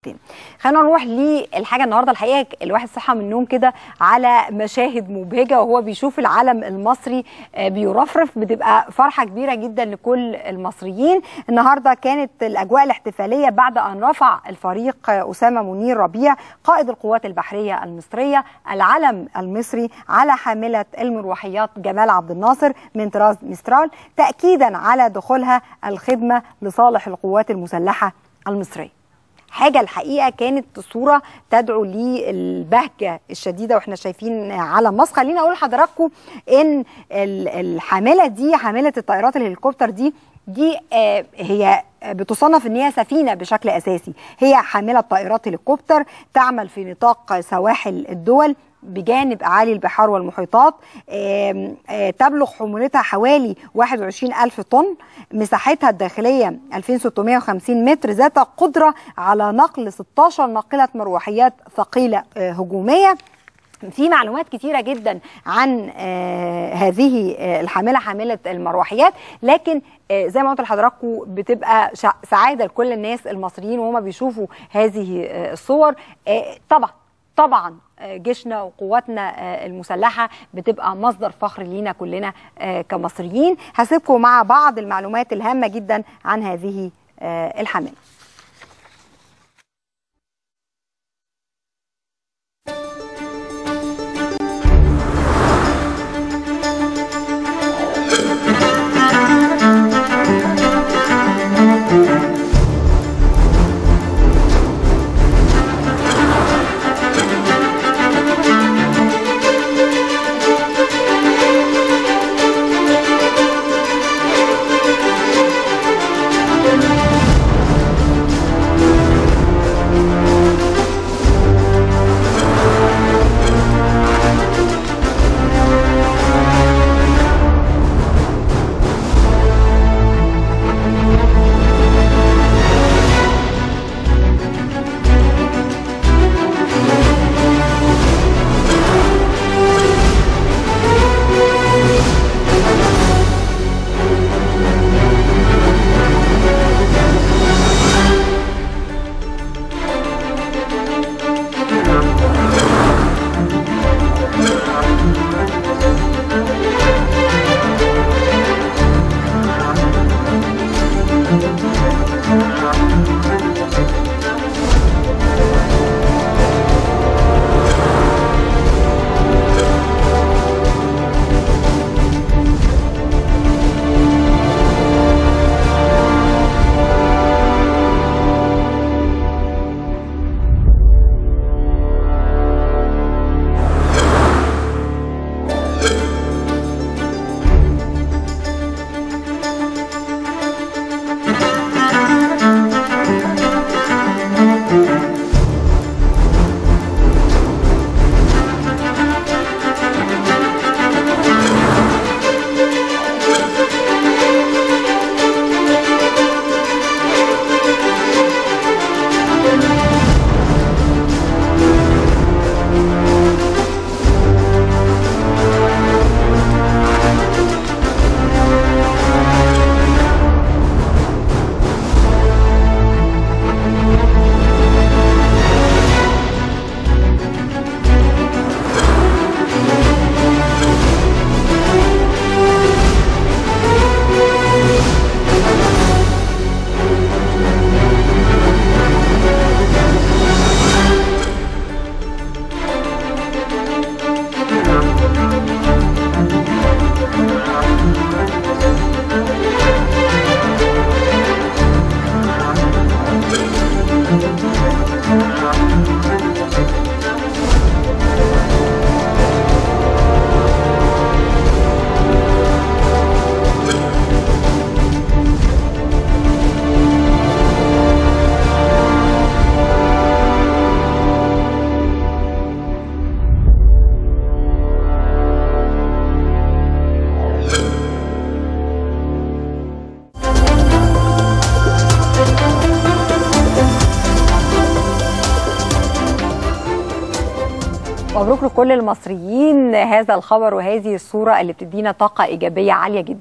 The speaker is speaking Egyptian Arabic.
خلينا نروح للحاجه النهارده الحقيقه الواحد صحى من النوم كده على مشاهد مبهجه وهو بيشوف العلم المصري آه، بيرفرف بتبقى فرحه كبيره جدا لكل المصريين النهارده كانت الاجواء الاحتفاليه بعد ان رفع الفريق آه، اسامه منير ربيع قائد القوات البحريه المصريه العلم المصري على حامله المروحيات جمال عبد الناصر من طراز مسترال تاكيدا على دخولها الخدمه لصالح القوات المسلحه المصريه حاجه الحقيقه كانت صوره تدعو للبهجه الشديده واحنا شايفين علم مصر خليني اقول لحضراتكم ان ال- الحامله دي حامله الطائرات الهليكوبتر دي دي آه، هي بتصنف ان هي سفينه بشكل اساسي هي حامله طائرات هليكوبتر تعمل في نطاق سواحل الدول بجانب أعالي البحار والمحيطات آم، آه، تبلغ حمولتها حوالي 21 ألف طن مساحتها الداخلية 2650 متر ذات قدرة على نقل 16 ناقلة مروحيات ثقيلة آه، هجومية في معلومات كتيرة جدا عن آه هذه آه الحاملة حاملة المروحيات لكن آه زي ما قلت لحضراتكم بتبقى شع- سعادة لكل الناس المصريين وهم بيشوفوا هذه آه الصور آه طبعا طبعا آه، جيشنا وقواتنا آه، المسلحة بتبقى مصدر فخر لينا كلنا آه، كمصريين هسيبكم مع بعض المعلومات الهامة جدا عن هذه آه، الحاملة مبروك لكل المصريين هذا الخبر وهذه الصورة اللي بتدينا طاقة إيجابية عالية جدا